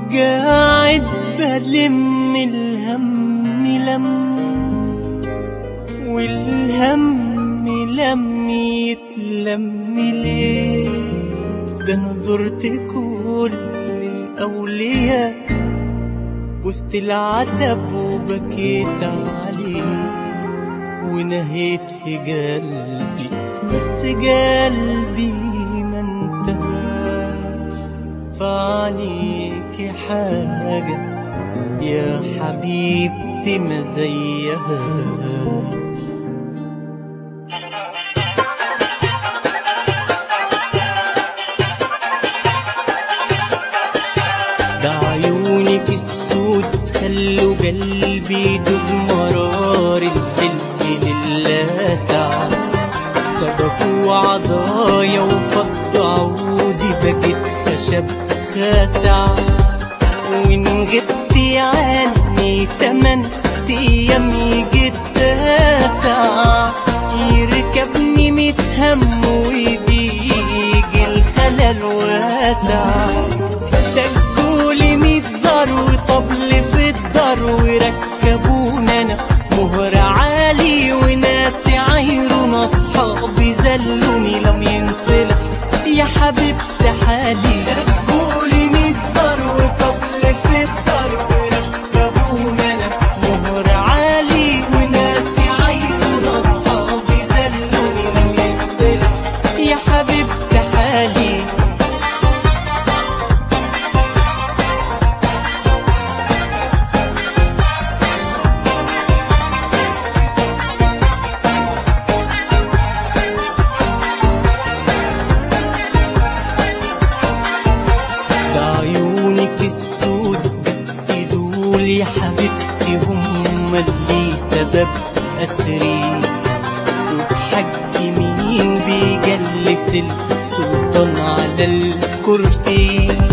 قاعد بلم الهم لم والهم لم يتلم ليه ده انا زرت كل الاولياء وسط العتب وبكيت عليه ونهيت في قلبي بس قلبي ما انتهاش فعليك حاجة يا حبيبتي ما زيها ده عيونك السود خلوا قلبي يدوب مرار الفلفل اللاسع سبكوا عضايا وفض عودي بقيت خشب خاسع وإن غبتي عني تمن أيام يجي التاسع يركبني متهم ويجي الخلل واسع دقولي ميت زار وطبل في الدار وركبونا انا مهر عالي وناسي عايرون اصحابي زلوني لم ينصلح يا حبيبتي حالي دقولي ميت زار وطبل في الدار وركبونا انا مهر عالي وناسي عايرون اصحابي زلوني لم ينصلح يا حبيبتي حالي ده عيونك السود بس دول يا حبيبتي هم اللي سبب أسري وبحق مين بيجلس السلطان على الكرسي